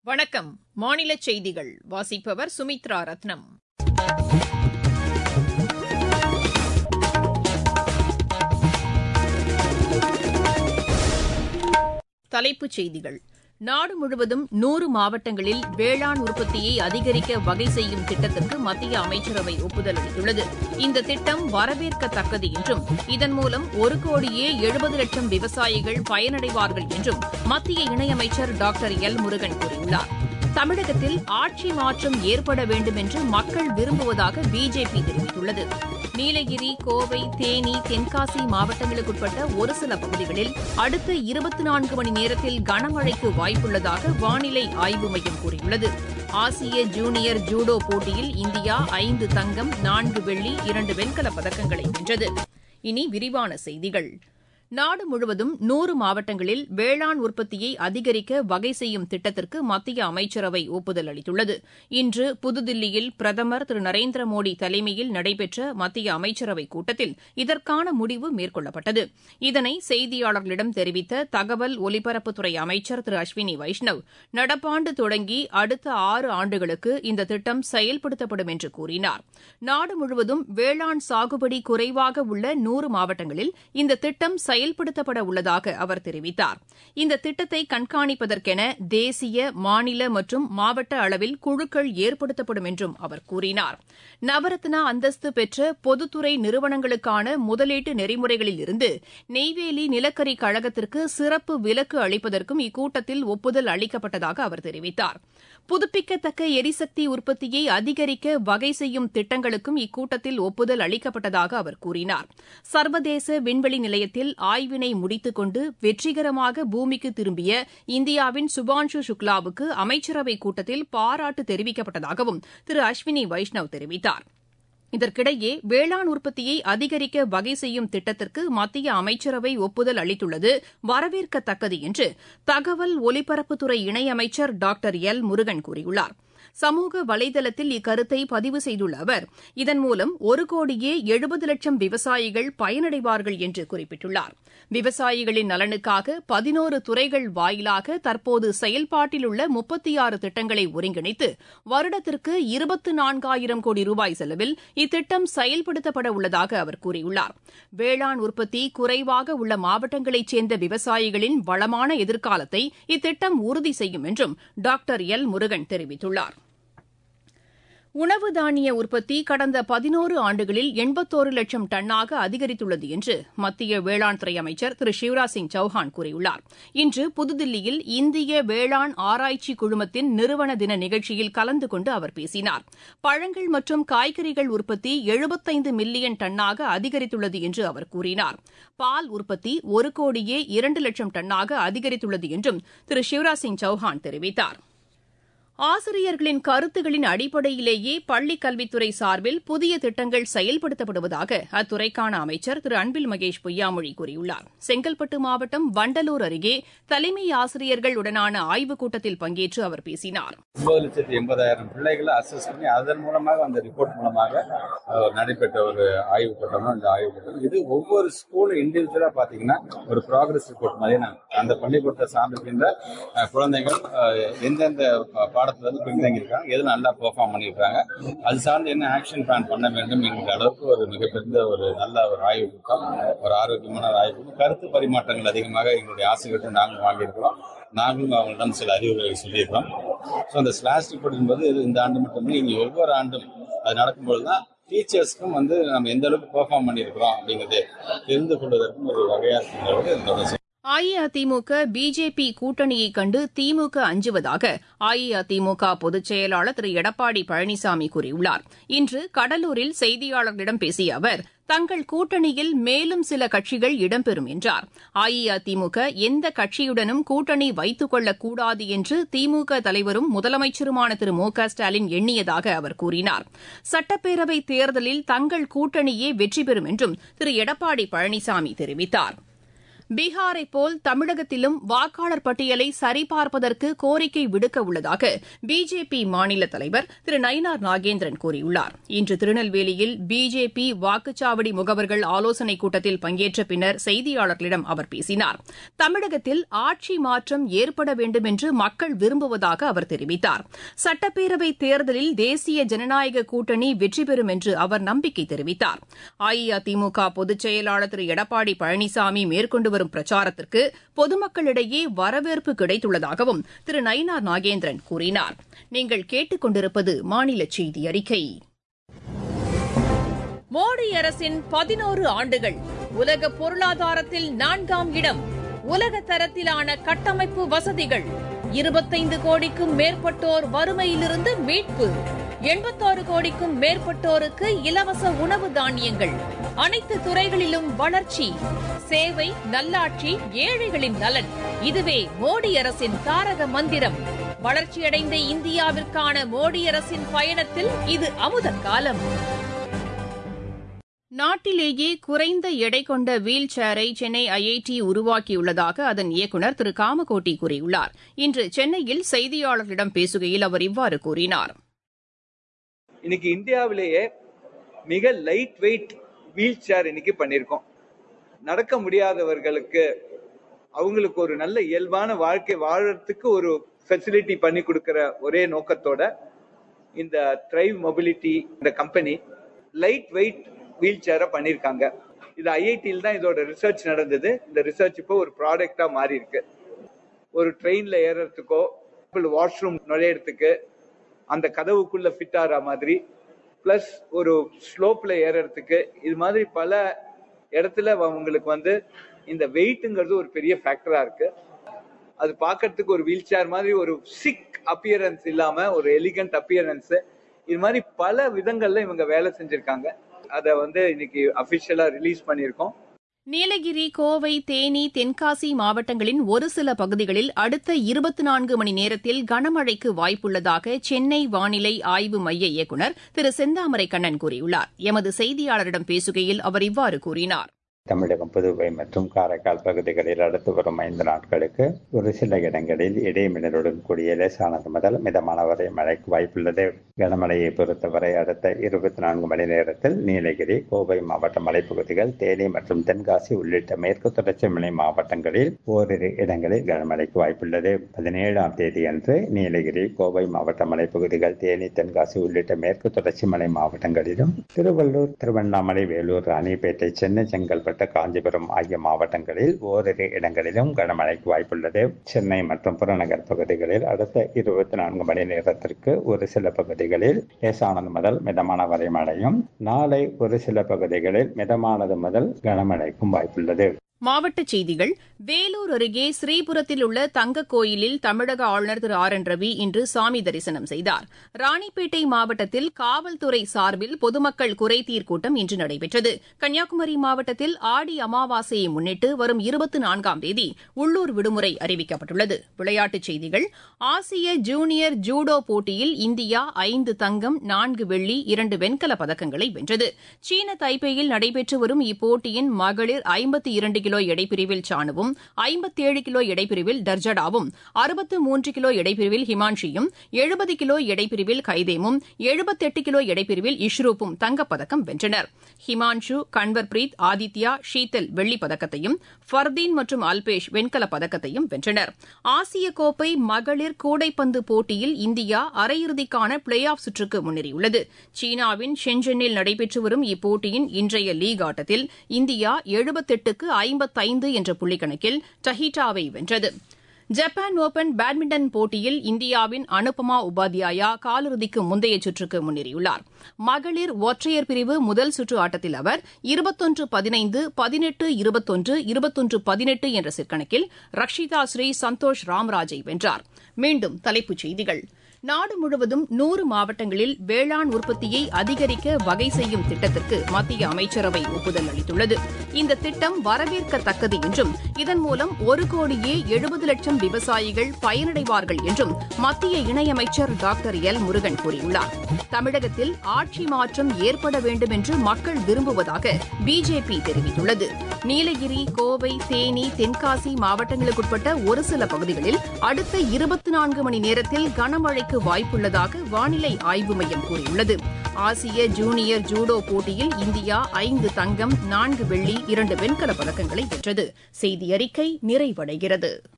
வணக்கம் மாநில செய்திகள் வாசிப்பவர் சுமித்ரா ரத்னம் தலைப்புச் செய்திகள் நாடு முழுவதும் நூறு மாவட்டங்களில் வேளாண் உற்பத்தியை அதிகரிக்க வகை செய்யும் திட்டத்திற்கு மத்திய அமைச்சரவை ஒப்புதல் அளித்துள்ளது இந்த திட்டம் வரவேற்கத்தக்கது என்றும் இதன் மூலம் ஒரு கோடியே எழுபது லட்சம் விவசாயிகள் பயனடைவார்கள் என்றும் மத்திய இணையமைச்சர் டாக்டர் எல் முருகன் கூறியுள்ளார் தமிழகத்தில் ஆட்சி மாற்றம் ஏற்பட வேண்டும் என்று மக்கள் விரும்புவதாக பிஜேபி தெரிவித்துள்ளது நீலகிரி கோவை தேனி தென்காசி மாவட்டங்களுக்குட்பட்ட ஒரு சில பகுதிகளில் அடுத்த இருபத்தி நான்கு மணி நேரத்தில் கனமழைக்கு வாய்ப்புள்ளதாக வானிலை ஆய்வு மையம் கூறியுள்ளது ஆசிய ஜூனியர் ஜூடோ போட்டியில் இந்தியா ஐந்து தங்கம் நான்கு வெள்ளி இரண்டு வெண்கலப் பதக்கங்களை வென்றது இனி விரிவான செய்திகள் நாடு முழுவதும் நூறு மாவட்டங்களில் வேளாண் உற்பத்தியை அதிகரிக்க வகை செய்யும் திட்டத்திற்கு மத்திய அமைச்சரவை ஒப்புதல் அளித்துள்ளது இன்று புதுதில்லியில் பிரதமர் திரு நரேந்திர மோடி தலைமையில் நடைபெற்ற மத்திய அமைச்சரவைக் கூட்டத்தில் இதற்கான முடிவு மேற்கொள்ளப்பட்டது இதனை செய்தியாளர்களிடம் தெரிவித்த தகவல் ஒலிபரப்புத்துறை அமைச்சர் திரு அஸ்வினி வைஷ்ணவ் நடப்பாண்டு தொடங்கி அடுத்த ஆறு ஆண்டுகளுக்கு இந்த திட்டம் செயல்படுத்தப்படும் என்று கூறினார் நாடு முழுவதும் வேளாண் சாகுபடி குறைவாக உள்ள நூறு மாவட்டங்களில் இந்த திட்டம் செயல்படுத்தப்பட உள்ளதாக அவர் தெரிவித்தார் இந்த திட்டத்தை கண்காணிப்பதற்கென தேசிய மாநில மற்றும் மாவட்ட அளவில் குழுக்கள் ஏற்படுத்தப்படும் என்றும் அவர் கூறினார் நவரத்னா அந்தஸ்து பெற்ற பொதுத்துறை நிறுவனங்களுக்கான முதலீட்டு நெறிமுறைகளில் இருந்து நெய்வேலி நிலக்கரி கழகத்திற்கு சிறப்பு விலக்கு அளிப்பதற்கும் இக்கூட்டத்தில் ஒப்புதல் அளிக்கப்பட்டதாக அவர் தெரிவித்தார் புதுப்பிக்கத்தக்க எரிசக்தி உற்பத்தியை அதிகரிக்க வகை செய்யும் திட்டங்களுக்கும் இக்கூட்டத்தில் ஒப்புதல் அளிக்கப்பட்டதாக அவர் கூறினார் சர்வதேச விண்வெளி நிலையத்தில் ஆய்வினை முடித்துக் கொண்டு வெற்றிகரமாக பூமிக்கு திரும்பிய இந்தியாவின் சுபான்ஷு சுக்லாவுக்கு அமைச்சரவைக் கூட்டத்தில் பாராட்டு தெரிவிக்கப்பட்டதாகவும் திரு அஸ்வினி வைஷ்ணவ் தெரிவித்தார் இதற்கிடையே வேளாண் உற்பத்தியை அதிகரிக்க வகை செய்யும் திட்டத்திற்கு மத்திய அமைச்சரவை ஒப்புதல் அளித்துள்ளது வரவேற்கத்தக்கது என்று தகவல் ஒலிபரப்புத்துறை இணையமைச்சர் டாக்டர் எல் முருகன் கூறியுள்ளார் சமூக வலைதளத்தில் இக்கருத்தை பதிவு செய்துள்ள அவர் இதன் மூலம் ஒரு கோடியே எழுபது லட்சம் விவசாயிகள் பயனடைவார்கள் என்று குறிப்பிட்டுள்ளார் விவசாயிகளின் நலனுக்காக பதினோரு துறைகள் வாயிலாக தற்போது செயல்பாட்டில் உள்ள முப்பத்தி ஆறு திட்டங்களை ஒருங்கிணைத்து வருடத்திற்கு இருபத்து நான்காயிரம் கோடி ரூபாய் செலவில் இத்திட்டம் செயல்படுத்தப்பட உள்ளதாக அவர் கூறியுள்ளார் வேளாண் உற்பத்தி குறைவாக உள்ள மாவட்டங்களைச் சேர்ந்த விவசாயிகளின் வளமான எதிர்காலத்தை இத்திட்டம் உறுதி செய்யும் என்றும் டாக்டர் எல் முருகன் தெரிவித்துள்ளார் உணவு தானிய உற்பத்தி கடந்த பதினோரு ஆண்டுகளில் எண்பத்தோரு லட்சம் டன்னாக அதிகரித்துள்ளது என்று மத்திய வேளாண் துறை அமைச்சர் திரு சிவராஜ் சிங் சௌஹான் கூறியுள்ளார் இன்று புதுதில்லியில் இந்திய வேளாண் ஆராய்ச்சி குழுமத்தின் நிறுவன தின நிகழ்ச்சியில் கலந்து கொண்டு அவர் பேசினார் பழங்கள் மற்றும் காய்கறிகள் உற்பத்தி எழுபத்தைந்து மில்லியன் டன்னாக அதிகரித்துள்ளது என்று அவர் கூறினார் பால் உற்பத்தி ஒரு கோடியே இரண்டு லட்சம் டன்னாக அதிகரித்துள்ளது என்றும் திரு சிவராஜ் சிங் சௌஹான் தெரிவித்தார் ஆசிரியர்களின் கருத்துகளின் அடிப்படையிலேயே பள்ளிக் கல்வித்துறை சார்பில் புதிய திட்டங்கள் செயல்படுத்தப்படுவதாக அத்துறைக்கான அமைச்சர் திரு அன்பில் மகேஷ் பொய்யாமொழி கூறியுள்ளார் செங்கல்பட்டு மாவட்டம் வண்டலூர் அருகே தலைமை ஆசிரியர்கள் உடனான ஆய்வுக் கூட்டத்தில் பங்கேற்று அவர் பேசினார் ஒன்பது லட்சத்தி எண்பதாயிரம் பிள்ளைகளை அசஸ் பண்ணி அதன் மூலமாக அந்த ரிப்போர்ட் மூலமாக அஹ், நடைபெற்ற ஒரு ஆய்வு கூட்டம் தான் இந்த ஆய்வு கூட்டம் இது ஒவ்வொரு ஸ்கூல் இண்டிவிஜுவலா பாத்தீங்கன்னா ஒரு ப்ராக்ரஸ் ரிப்போர்ட் மாதிரி நான் அந்த பள்ளிக்கூடத்தை சார்ந்திருக்கின்ற அஹ், குழந்தைகள் அஹ், எந்தெந்த பா- பாடத்துல இருந்து பின்தங்கியிருக்காங்க எது நல்லா பெர்ஃபார்ம் பண்ணியிருக்காங்க அது சார்ந்து என்ன ஆக்ஷன் பிளான் பண்ண வேண்டும் என்கிற அளவுக்கு ஒரு மிகப்பெரிய ஒரு நல்ல ஒரு ஆய்வு கூட்டம் ஒரு ஆரோக்கியமான ஒரு ஆய்வு கூட்டம் கருத்து பரிமாற்றங்கள் அதிகமாக எங்களுடைய ஆசிரியர்கிட்ட நாங்கள் வாங்கியிருக்கிறோம் நாங்களும் அவங்களிடம் சில அறிவுரைகளை சொல்லியிருக்கிறோம் ஸோ அந்த ஸ்லாஷ் ரிப்போர்ட் என்பது இது இந்த ஆண்டு மட்டுமே இனி ஒவ்வொரு ஆண்டும் அது நடக்கும்போது தான் டீச்சர்ஸ்க்கும் வந்து நம்ம எந்த அளவுக்கு பெர்ஃபார்ம் பண்ணியிருக்கிறோம் அப்படிங்கிறது தெரிந்து கொள்வதற்கும் ஒரு வகையாக இருக்கின்றது இதோட செயல். அஇஅதிமுக பிஜேபி கூட்டணியை கண்டு திமுக அஞ்சுவதாக அஇஅதிமுக பொதுச் செயலாளர் திரு எடப்பாடி பழனிசாமி கூறியுள்ளார் இன்று கடலூரில் செய்தியாளர்களிடம் பேசிய அவர் தங்கள் கூட்டணியில் மேலும் சில கட்சிகள் இடம்பெறும் என்றார் அஇஅதிமுக எந்த கட்சியுடனும் கூட்டணி வைத்துக் கொள்ளக் கூடாது என்று திமுக தலைவரும் முதலமைச்சருமான திரு மு க ஸ்டாலின் எண்ணியதாக அவர் கூறினார் சட்டப்பேரவைத் தேர்தலில் தங்கள் கூட்டணியே வெற்றி பெறும் என்றும் திரு எடப்பாடி பழனிசாமி தெரிவித்தார் பீகாரை போல் தமிழகத்திலும் வாக்காளர் பட்டியலை சரிபார்ப்பதற்கு கோரிக்கை விடுக்க உள்ளதாக பிஜேபி மாநில தலைவர் திரு நயினார் நாகேந்திரன் கூறியுள்ளார் இன்று திருநெல்வேலியில் பிஜேபி வாக்குச்சாவடி முகவர்கள் ஆலோசனைக் கூட்டத்தில் பங்கேற்ற பின்னர் செய்தியாளர்களிடம் அவர் பேசினார் தமிழகத்தில் ஆட்சி மாற்றம் ஏற்பட வேண்டும் என்று மக்கள் விரும்புவதாக அவர் தெரிவித்தார் சட்டப்பேரவைத் தேர்தலில் தேசிய ஜனநாயக கூட்டணி வெற்றி பெறும் என்று அவர் நம்பிக்கை தெரிவித்தார் அஇஅதிமுக பொதுச் செயலாளர் திரு எடப்பாடி பழனிசாமி மேற்கொண்டு வரும் பிரச்சாரத்திற்கு பொதுமக்களிடையே வரவேற்பு கிடைத்துள்ளதாகவும் திரு நயினார் நாகேந்திரன் கூறினார் நீங்கள் கேட்டுக் கொண்டிருப்பது மாநில செய்தி அறிக்கை மோடி அரசின் பதினோரு ஆண்டுகள் உலக பொருளாதாரத்தில் நான்காம் இடம் உலக தரத்திலான கட்டமைப்பு வசதிகள் இருபத்தைந்து கோடிக்கும் மேற்பட்டோர் வறுமையிலிருந்து மீட்பு எண்பத்தாறு கோடிக்கும் மேற்பட்டோருக்கு இலவச உணவு தானியங்கள் அனைத்து துறைகளிலும் வளர்ச்சி சேவை நல்லாட்சி ஏழைகளின் நலன் இதுவே மோடி அரசின் தாரக மந்திரம் வளர்ச்சியடைந்த இந்தியாவிற்கான மோடி அரசின் பயணத்தில் இது அமுத காலம் நாட்டிலேயே குறைந்த எடை கொண்ட வீல் சேரை சென்னை ஐஐடி உருவாக்கியுள்ளதாக அதன் இயக்குநர் திரு காமகோட்டி கூறியுள்ளார் இன்று சென்னையில் செய்தியாளர்களிடம் பேசுகையில் அவர் இவ்வாறு கூறினார் இன்னைக்கு இந்தியாவிலேயே மிக லைட் வெயிட் வீல் சேர் இன்னைக்கு பண்ணியிருக்கோம் நடக்க முடியாதவர்களுக்கு அவங்களுக்கு ஒரு நல்ல இயல்பான வாழ்க்கை வாழறதுக்கு ஒரு ஃபெசிலிட்டி பண்ணி கொடுக்கிற ஒரே நோக்கத்தோட இந்த ட்ரைவ் மொபிலிட்டி இந்த கம்பெனி லைட் வெயிட் வீல் சேரை பண்ணியிருக்காங்க இது ஐஐடியில் தான் இதோட ரிசர்ச் நடந்தது இந்த ரிசர்ச் இப்போ ஒரு ப்ராடக்டா மாறி இருக்கு ஒரு ட்ரெயின்ல ஏறுறதுக்கோ வாஷ்ரூம் நுழையறதுக்கு அந்த கதவுக்குள்ள ஃபிட் ஆகிற மாதிரி பிளஸ் ஒரு ஸ்லோப்ல ஏறுறதுக்கு இது மாதிரி பல இடத்துல அவங்களுக்கு வந்து இந்த வெயிட்டுங்கிறது ஒரு பெரிய ஃபேக்டரா இருக்கு அது பார்க்கறதுக்கு ஒரு வீல் சேர் மாதிரி ஒரு சிக் அப்பியரன்ஸ் இல்லாம ஒரு எலிகண்ட் அப்பியரன்ஸ் இது மாதிரி பல விதங்கள்ல இவங்க வேலை செஞ்சிருக்காங்க அதை வந்து இன்னைக்கு அபிஷியலா ரிலீஸ் பண்ணியிருக்கோம் நீலகிரி கோவை தேனி தென்காசி மாவட்டங்களின் ஒரு சில பகுதிகளில் அடுத்த இருபத்தி நான்கு மணி நேரத்தில் கனமழைக்கு வாய்ப்புள்ளதாக சென்னை வானிலை ஆய்வு மைய இயக்குநர் திரு செந்தாமரை கண்ணன் கூறியுள்ளார் எமது செய்தியாளரிடம் பேசுகையில் அவர் இவ்வாறு கூறினார் தமிழகம் புதுவை மற்றும் காரைக்கால் பகுதிகளில் அடுத்து வரும் ஐந்து நாட்களுக்கு ஒரு சில இடங்களில் இடைமின்னலுடன் கூடிய லேசானது முதல் மிதமான வரை மழைக்கு வாய்ப்புள்ளது கனமழையை பொறுத்தவரை அடுத்த இருபத்தி நான்கு மணி நேரத்தில் நீலகிரி கோவை மாவட்ட மலைப்பகுதிகள் தேனி மற்றும் தென்காசி உள்ளிட்ட மேற்கு தொடர்ச்சி மலை மாவட்டங்களில் ஓரிரு இடங்களில் கனமழைக்கு வாய்ப்புள்ளது பதினேழாம் தேதி அன்று நீலகிரி கோவை மாவட்ட மலைப்பகுதிகள் தேனி தென்காசி உள்ளிட்ட மேற்கு தொடர்ச்சி மலை மாவட்டங்களிலும் திருவள்ளூர் திருவண்ணாமலை வேலூர் ராணிப்பேட்டை சென்னை செங்கல்பட்டு காஞ்சிபுரம் ஆகிய மாவட்டங்களில் ஓரிரு இடங்களிலும் கனமழைக்கு வாய்ப்புள்ளது சென்னை மற்றும் புறநகர் பகுதிகளில் அடுத்த இருபத்தி நான்கு மணி நேரத்திற்கு ஒரு சில பகுதிகளில் லேசானது முதல் மிதமான வரை மழையும் நாளை ஒரு சில பகுதிகளில் மிதமானது முதல் கனமழைக்கும் வாய்ப்புள்ளது மாவட்டச் செய்திகள் வேலூர் அருகே ஸ்ரீபுரத்தில் உள்ள தங்க கோயிலில் தமிழக ஆளுநர் திரு ஆர் என் ரவி இன்று சாமி தரிசனம் செய்தார் ராணிப்பேட்டை மாவட்டத்தில் காவல்துறை சார்பில் பொதுமக்கள் குறைதீர் கூட்டம் இன்று நடைபெற்றது கன்னியாகுமரி மாவட்டத்தில் ஆடி அமாவாசையை முன்னிட்டு வரும் இருபத்தி நான்காம் தேதி உள்ளூர் விடுமுறை அறிவிக்கப்பட்டுள்ளது விளையாட்டுச் செய்திகள் ஆசிய ஜூனியர் ஜூடோ போட்டியில் இந்தியா ஐந்து தங்கம் நான்கு வெள்ளி இரண்டு வெண்கலப் பதக்கங்களை வென்றது சீன தைப்பேயில் நடைபெற்று வரும் இப்போட்டியின் மகளிர் ஐம்பத்தி இரண்டு கிலோ எடைப்பிரிவில் சானுவும் ஐம்பத்தேழு கிலோ எடைப்பிரிவில் டர்ஜடாவும் அறுபத்து மூன்று கிலோ எடைப்பிரிவில் ஹிமான்ஷியும் எழுபது கிலோ எடைப்பிரிவில் கைதேமும் எழுபத்தெட்டு கிலோ எடைப்பிரிவில் இஷ்ரூப்பும் தங்கப்பதக்கம் வென்றனர் ஹிமான்ஷு கன்வர்பிரீத் ஆதித்யா ஷீதல் வெள்ளிப் பதக்கத்தையும் ஃபர்தீன் மற்றும் அல்பேஷ் வெண்கலப் பதக்கத்தையும் வென்றனர் ஆசிய கோப்பை மகளிர் கூடைப்பந்து போட்டியில் இந்தியா அரையிறுதிக்கான பிளே ஆஃப் சுற்றுக்கு முன்னேறியுள்ளது சீனாவின் ஷென்ஜெனில் நடைபெற்று வரும் இப்போட்டியின் இன்றைய லீக் ஆட்டத்தில் இந்தியா எழுபத்தெட்டுக்கு ஐம்பத்தைந்து என்ற புள்ளிக்கணக்கில் டஹிட்டாவை வென்றது ஜப்பான் ஓபன் பேட்மிண்டன் போட்டியில் இந்தியாவின் அனுபமா உபாத்யாயா காலிறுதிக்கு முந்தைய சுற்றுக்கு முன்னேறியுள்ளார் மகளிர் ஒற்றையர் பிரிவு முதல் சுற்று ஆட்டத்தில் அவர் இருபத்தொன்று பதினைந்து பதினெட்டு இருபத்தொன்று இருபத்தொன்று பதினெட்டு என்ற சிற்கணக்கில் ரக்ஷிதா ஸ்ரீ சந்தோஷ் ராம்ராஜை வென்றார் மீண்டும் தலைப்புச் செய்திகள் நாடு முழுவதும் நூறு மாவட்டங்களில் வேளாண் உற்பத்தியை அதிகரிக்க வகை செய்யும் திட்டத்திற்கு மத்திய அமைச்சரவை ஒப்புதல் அளித்துள்ளது இந்த திட்டம் வரவேற்கத்தக்கது என்றும் இதன் மூலம் ஒரு கோடியே எழுபது லட்சம் விவசாயிகள் பயனடைவார்கள் என்றும் மத்திய இணையமைச்சர் டாக்டர் எல் முருகன் கூறியுள்ளார் தமிழகத்தில் ஆட்சி மாற்றம் ஏற்பட வேண்டும் என்று மக்கள் விரும்புவதாக பிஜேபி தெரிவித்துள்ளது நீலகிரி கோவை தேனி தென்காசி மாவட்டங்களுக்குட்பட்ட ஒரு சில பகுதிகளில் அடுத்த இருபத்தி நான்கு மணி நேரத்தில் கனமழைக்கு வாய்ப்புள்ளதாக வானிலை ஆய்வு மையம் கூறியுள்ளது ஆசிய ஜூனியர் ஜூடோ போட்டியில் இந்தியா ஐந்து தங்கம் நான்கு வெள்ளி இரண்டு வெண்கலப் பதக்கங்களை வென்றது செய்தி அறிக்கை நிறைவடைகிறது